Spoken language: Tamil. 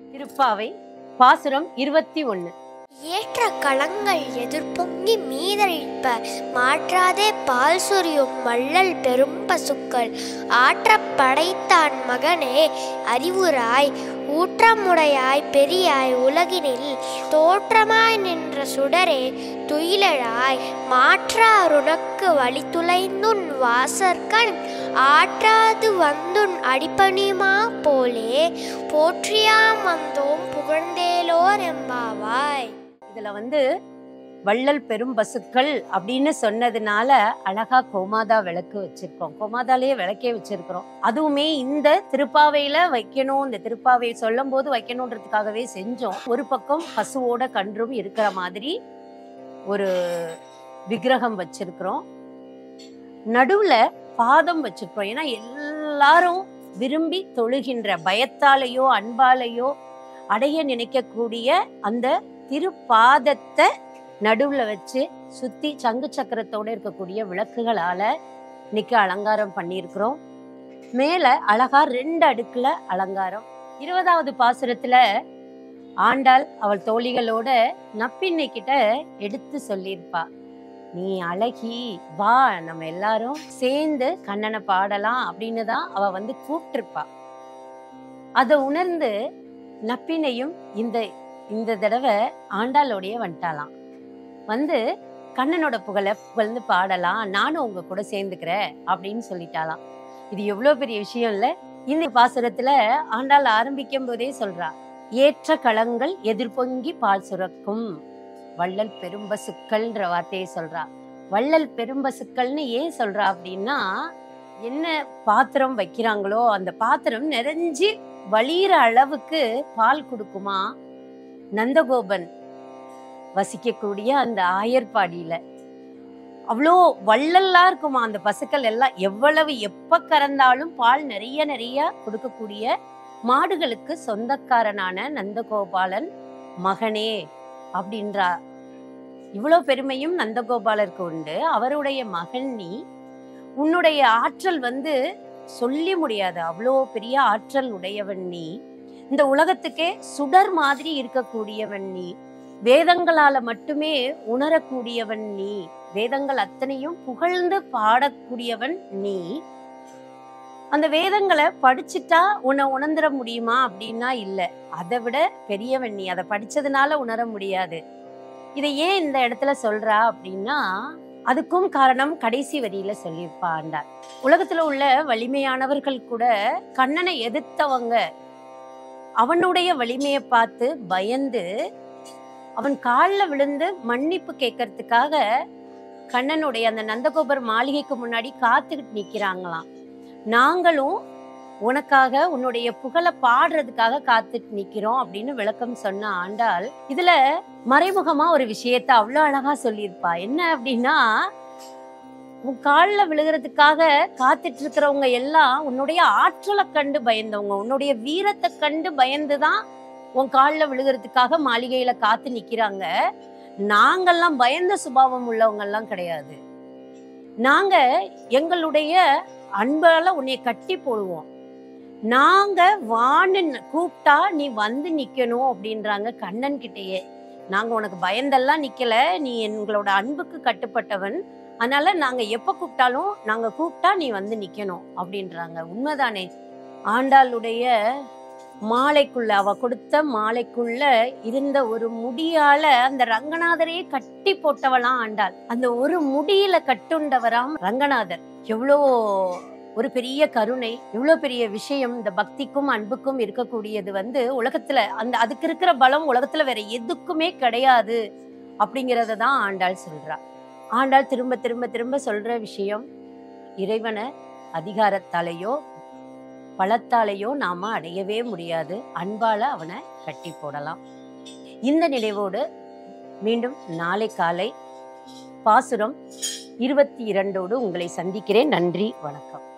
திருப்பாவை பாசுரம் இருபத்தி ஒன்னு ஏற்ற களங்கள் எதிர்பொங்கி மீதழிப்ப மாற்றாதே பால் சொரியும் வள்ளல் பெரும் பசுக்கள் ஆற்றப் படைத்தான் மகனே அறிவுராய் ஊற்றமுடையாய் பெரியாய் உலகினில் தோற்றமாய் நின்ற சுடரே துயிலழாய் மாற்றாருனக்கு வழித்துளைந்துன் வாசற்கண் ஆற்றாது வந்துன் அடிபணிமா போலே போற்றியாம் வந்தோம் புகழ்ந்தேலோர் எம்பாவாய் இதுல வந்து வள்ளல் பெரும் பசுக்கள் அப்படின்னு சொன்னதுனால அழகா கோமாதா விளக்கு வச்சிருக்கோம் கோமாதாலேயே விளக்கே வச்சிருக்கிறோம் அதுவுமே இந்த திருப்பாவையில வைக்கணும் இந்த திருப்பாவையை சொல்லும் போது வைக்கணுன்றதுக்காகவே செஞ்சோம் ஒரு பக்கம் பசுவோட கன்றும் இருக்கிற மாதிரி ஒரு விக்கிரகம் வச்சிருக்கிறோம் நடுவுல பாதம் வச்சிருக்கிறோம் ஏன்னா எல்லாரும் விரும்பி தொழுகின்ற பயத்தாலேயோ அன்பாலேயோ அடைய நினைக்கக்கூடிய அந்த திருப்பாதத்தை நடுவுல வச்சு சுத்தி சங்கு சக்கரத்தோட இருக்கக்கூடிய விளக்குகளால இன்னைக்கு அலங்காரம் பண்ணியிருக்கிறோம் மேல அழகா ரெண்டு அடுக்குல அலங்காரம் இருபதாவது பாசுரத்துல ஆண்டாள் அவள் தோழிகளோட நப்பின்னை கிட்ட எடுத்து சொல்லியிருப்பா நீ அழகி வா நம்ம எல்லாரும் சேர்ந்து கண்ணனை பாடலாம் அப்படின்னு தான் அவ வந்து கூப்பிட்டிருப்பா அதை உணர்ந்து நப்பினையும் இந்த இந்த தடவை ஆண்டாளோடைய வந்துட்டாலாம் வந்து கண்ணனோட புகழை புகழ்ந்து பாடலாம் நானும் உங்க கூட சேர்ந்துக்கிறேன் அப்படின்னு சொல்லிட்டாலாம் இது எவ்வளவு பெரிய விஷயம் இல்ல இந்த பாசுரத்துல ஆண்டாள் ஆரம்பிக்கும் போதே சொல்றா ஏற்ற களங்கள் எதிர்பொங்கி பால் சுரக்கும் வள்ளல் பெரும்பசுக்கள்ன்ற வார்த்தையை சொல்றா வள்ளல் பெரும்பசுக்கள்னு ஏன் சொல்றா அப்படின்னா என்ன பாத்திரம் வைக்கிறாங்களோ அந்த பாத்திரம் நிறைஞ்சு வழியிற அளவுக்கு பால் கொடுக்குமா நந்தகோபன் வசிக்கக்கூடிய அந்த ஆயர்பாடியில அவ்வளோ வள்ளல்லா இருக்குமா அந்த பசுக்கள் எல்லாம் எவ்வளவு எப்ப கறந்தாலும் பால் நிறைய நிறைய கொடுக்கக்கூடிய மாடுகளுக்கு சொந்தக்காரனான நந்தகோபாலன் மகனே அப்படின்றா இவ்வளவு பெருமையும் நந்தகோபாலருக்கு உண்டு அவருடைய மகன் நீ உன்னுடைய ஆற்றல் வந்து சொல்லி முடியாது அவ்வளோ பெரிய ஆற்றல் உடையவன் நீ இந்த உலகத்துக்கே சுடர் மாதிரி இருக்கக்கூடியவன் நீ வேதங்களால மட்டுமே உணரக்கூடியவன் நீ வேதங்கள் அத்தனையும் புகழ்ந்து பாடக்கூடியவன் நீ அந்த வேதங்களை படிச்சுட்டா உன்னை உணர்ந்துட முடியுமா அப்படின்னா இல்ல அதை விட பெரியவன் நீ அதை படிச்சதுனால உணர முடியாது இதை ஏன் இந்த இடத்துல சொல்றா அப்படின்னா அதுக்கும் காரணம் கடைசி வரியில சொல்லியிருப்பா ஆண்டார் உலகத்துல உள்ள வலிமையானவர்கள் கூட கண்ணனை எதிர்த்தவங்க அவனுடைய வலிமையை பார்த்து பயந்து அவன் காலில் விழுந்து மன்னிப்பு கேட்கறதுக்காக கண்ணனுடைய அந்த நந்தகோபர் மாளிகைக்கு முன்னாடி காத்துக்கிட்டு நிக்கிறாங்களாம் நாங்களும் உனக்காக உன்னுடைய புகழை பாடுறதுக்காக காத்துட்டு நிக்கிறோம் அப்படின்னு விளக்கம் சொன்ன ஆண்டாள் இதுல மறைமுகமா ஒரு விஷயத்த அவ்வளவு அழகா சொல்லியிருப்பா என்ன அப்படின்னா உன் காலில் விழுகிறதுக்காக காத்துட்டு இருக்கிறவங்க எல்லாம் உன்னுடைய ஆற்றலை கண்டு பயந்தவங்க உன்னுடைய வீரத்தை கண்டு பயந்துதான் உன் காலில் விழுகிறதுக்காக மாளிகையில காத்து நிக்கிறாங்க நாங்கெல்லாம் பயந்த சுபாவம் உள்ளவங்க எல்லாம் கிடையாது நாங்க எங்களுடைய அன்பால உன்னை கட்டி போடுவோம் நாங்க வான்னு கூப்பிட்டா நீ வந்து நிக்கணும் அப்படின்றாங்க கண்ணன் கிட்டேயே நாங்க உனக்கு பயந்தெல்லாம் நிக்கல நீ எங்களோட அன்புக்கு கட்டுப்பட்டவன் அதனால நாங்க எப்ப கூப்பிட்டாலும் நாங்க கூப்பிட்டா நீ வந்து நிக்கணும் அப்படின்றாங்க உண்மைதானே ஆண்டாளுடைய மாலைக்குள்ள அவ கொடுத்த மாலைக்குள்ள இருந்த ஒரு முடியால அந்த ரங்கநாதரையே கட்டி போட்டவளாம் ஆண்டாள் அந்த ஒரு முடியில கட்டுண்டவராம் ரங்கநாதர் எவ்வளோ ஒரு பெரிய கருணை எவ்வளவு பெரிய விஷயம் இந்த பக்திக்கும் அன்புக்கும் இருக்கக்கூடியது வந்து உலகத்துல அந்த அதுக்கு இருக்கிற பலம் உலகத்துல வேற எதுக்குமே கிடையாது அப்படிங்கறத தான் ஆண்டாள் சொல்றா ஆண்டாள் திரும்ப திரும்ப திரும்ப சொல்ற விஷயம் இறைவனை அதிகாரத்தாலேயோ பலத்தாலேயோ நாம அடையவே முடியாது அன்பால அவனை கட்டி போடலாம் இந்த நினைவோடு மீண்டும் நாளை காலை பாசுரம் இருபத்தி இரண்டோடு உங்களை சந்திக்கிறேன் நன்றி வணக்கம்